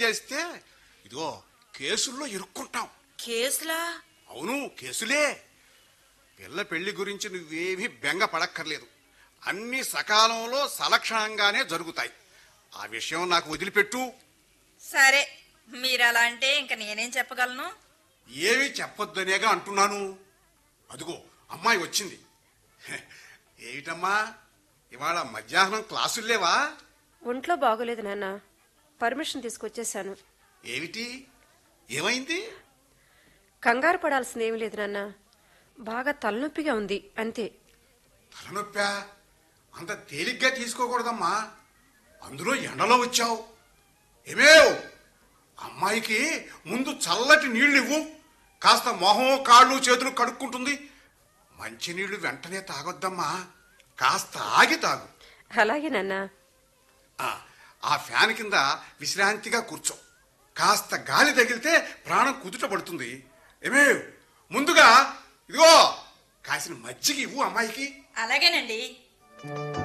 చేస్తే ఇదిగో కేసుల్లో ఇరుక్కుంటాం కేసులా అవును కేసులే పిల్ల పెళ్లి గురించి నువ్వేమీ బెంగ పడక్కర్లేదు అన్ని సకాలంలో సలక్షణంగానే జరుగుతాయి ఆ విషయం నాకు వదిలిపెట్టు సరే మీరు అలా అంటే ఇంక నేనేం చెప్పగలను ఏమీ చెప్పొద్దనేగా అంటున్నాను అదిగో అమ్మాయి వచ్చింది హె, ఏమిటమ్మా ఇవాళ మధ్యాహ్నం క్లాసులు లేవా ఒంట్లో బాగోలేదు నాన్న పర్మిషన్ తీసుకొచ్చేసాను ఏమిటి ఏమైంది కంగారు పడాల్సింది ఏమీ లేదు నాన్న బాగా తలనొప్పిగా ఉంది అంతే తలనొప్పా అంత తేలిగ్గా తీసుకోకూడదమ్మా అందులో ఎండలో వచ్చావు ఏమేవ్ అమ్మాయికి ముందు చల్లటి నీళ్ళు ఇవ్వు కాస్త మొహం కాళ్ళు చేతులు కడుక్కుంటుంది మంచినీళ్లు వెంటనే తాగొద్దమ్మా కాస్త ఆగి తాగు అలాగే నాన్న ఆ, ఆ ఫ్యాన్ కింద విశ్రాంతిగా కూర్చో కాస్త గాలి తగిలితే ప్రాణం కుదుట పడుతుంది ఏమే ముందుగా ఇదిగో కాసిన మజ్జిగ ఇవ్వు అమ్మాయికి అలాగేనండి